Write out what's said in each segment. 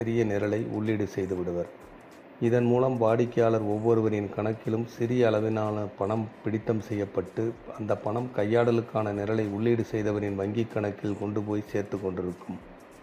சிறிய நிரலை உள்ளீடு செய்து விடுவர் இதன் மூலம் வாடிக்கையாளர் ஒவ்வொருவரின் கணக்கிலும் சிறிய அளவிலான பணம் பிடித்தம் செய்யப்பட்டு அந்த பணம் கையாடலுக்கான நிரலை உள்ளீடு செய்தவரின் வங்கிக் கணக்கில் கொண்டு போய் சேர்த்து கொண்டிருக்கும்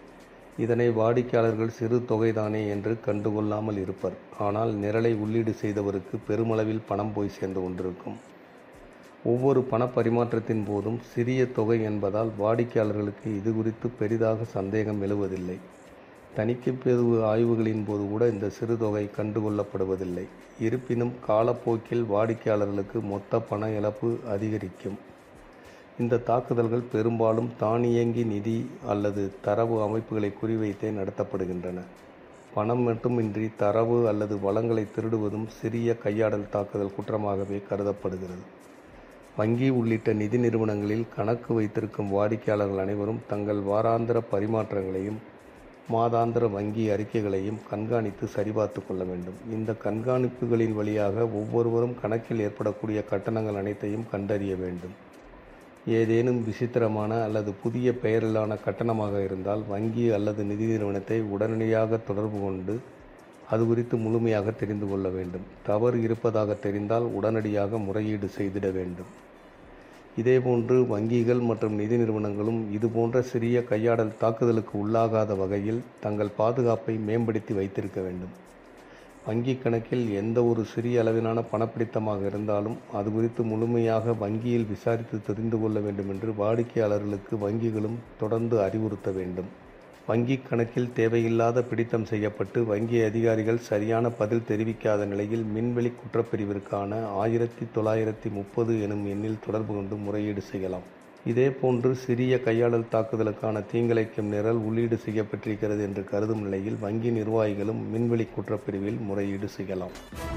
இதனை வாடிக்கையாளர்கள் சிறு தொகைதானே என்று கண்டுகொள்ளாமல் இருப்பர் ஆனால் நிரலை உள்ளீடு செய்தவருக்கு பெருமளவில் பணம் போய் சேர்ந்து கொண்டிருக்கும் ஒவ்வொரு பண பரிமாற்றத்தின் போதும் சிறிய தொகை என்பதால் வாடிக்கையாளர்களுக்கு இது குறித்து பெரிதாக சந்தேகம் எழுவதில்லை தணிக்கைப் பிரிவு ஆய்வுகளின் போது கூட இந்த சிறு தொகை கண்டுகொள்ளப்படுவதில்லை இருப்பினும் காலப்போக்கில் வாடிக்கையாளர்களுக்கு மொத்த பண இழப்பு அதிகரிக்கும் இந்த தாக்குதல்கள் பெரும்பாலும் தானியங்கி நிதி அல்லது தரவு அமைப்புகளை குறிவைத்தே நடத்தப்படுகின்றன பணம் மட்டுமின்றி தரவு அல்லது வளங்களை திருடுவதும் சிறிய கையாடல் தாக்குதல் குற்றமாகவே கருதப்படுகிறது வங்கி உள்ளிட்ட நிதி நிறுவனங்களில் கணக்கு வைத்திருக்கும் வாடிக்கையாளர்கள் அனைவரும் தங்கள் வாராந்திர பரிமாற்றங்களையும் மாதாந்திர வங்கி அறிக்கைகளையும் கண்காணித்து சரிபார்த்து கொள்ள வேண்டும் இந்த கண்காணிப்புகளின் வழியாக ஒவ்வொருவரும் கணக்கில் ஏற்படக்கூடிய கட்டணங்கள் அனைத்தையும் கண்டறிய வேண்டும் ஏதேனும் விசித்திரமான அல்லது புதிய பெயரிலான கட்டணமாக இருந்தால் வங்கி அல்லது நிதி நிறுவனத்தை உடனடியாக தொடர்பு கொண்டு அது குறித்து முழுமையாக தெரிந்து கொள்ள வேண்டும் தவறு இருப்பதாக தெரிந்தால் உடனடியாக முறையீடு செய்திட வேண்டும் இதேபோன்று வங்கிகள் மற்றும் நிதி நிறுவனங்களும் இதுபோன்ற சிறிய கையாடல் தாக்குதலுக்கு உள்ளாகாத வகையில் தங்கள் பாதுகாப்பை மேம்படுத்தி வைத்திருக்க வேண்டும் வங்கி கணக்கில் எந்த ஒரு சிறிய அளவிலான பணப்பிடித்தமாக இருந்தாலும் அது குறித்து முழுமையாக வங்கியில் விசாரித்து தெரிந்து கொள்ள வேண்டும் என்று வாடிக்கையாளர்களுக்கு வங்கிகளும் தொடர்ந்து அறிவுறுத்த வேண்டும் வங்கி கணக்கில் தேவையில்லாத பிடித்தம் செய்யப்பட்டு வங்கி அதிகாரிகள் சரியான பதில் தெரிவிக்காத நிலையில் மின்வெளி குற்றப்பிரிவிற்கான ஆயிரத்தி தொள்ளாயிரத்தி முப்பது எனும் எண்ணில் தொடர்பு கொண்டு முறையீடு செய்யலாம் இதேபோன்று சிறிய கையாடல் தாக்குதலுக்கான தீங்கிழைக்கும் நிரல் உள்ளீடு செய்யப்பட்டிருக்கிறது என்று கருதும் நிலையில் வங்கி நிர்வாகிகளும் மின்வெளி குற்றப்பிரிவில் முறையீடு செய்யலாம்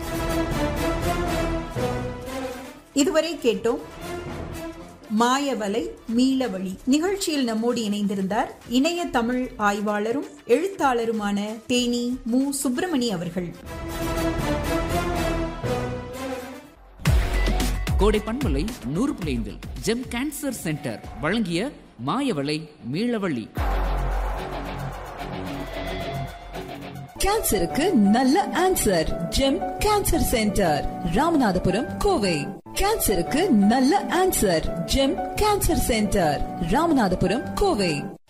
இதுவரை கேட்டோம் மாயவலை மீளவழி நிகழ்ச்சியில் நம்மோடு இணைந்திருந்தார் இணைய தமிழ் ஆய்வாளரும் எழுத்தாளருமான தேனி மு சுப்பிரமணி அவர்கள் கோடை பண்பலை நூறு பிள்ளைந்தில் ஜெம் கேன்சர் சென்டர் வழங்கிய மாயவளை மீளவள்ளி கேன்சருக்கு நல்ல answer GEM cancer centre Ramanathapuram Kovai கேன்சருக்கு நல்ல answer GEM cancer centre Ramanathapuram Kovai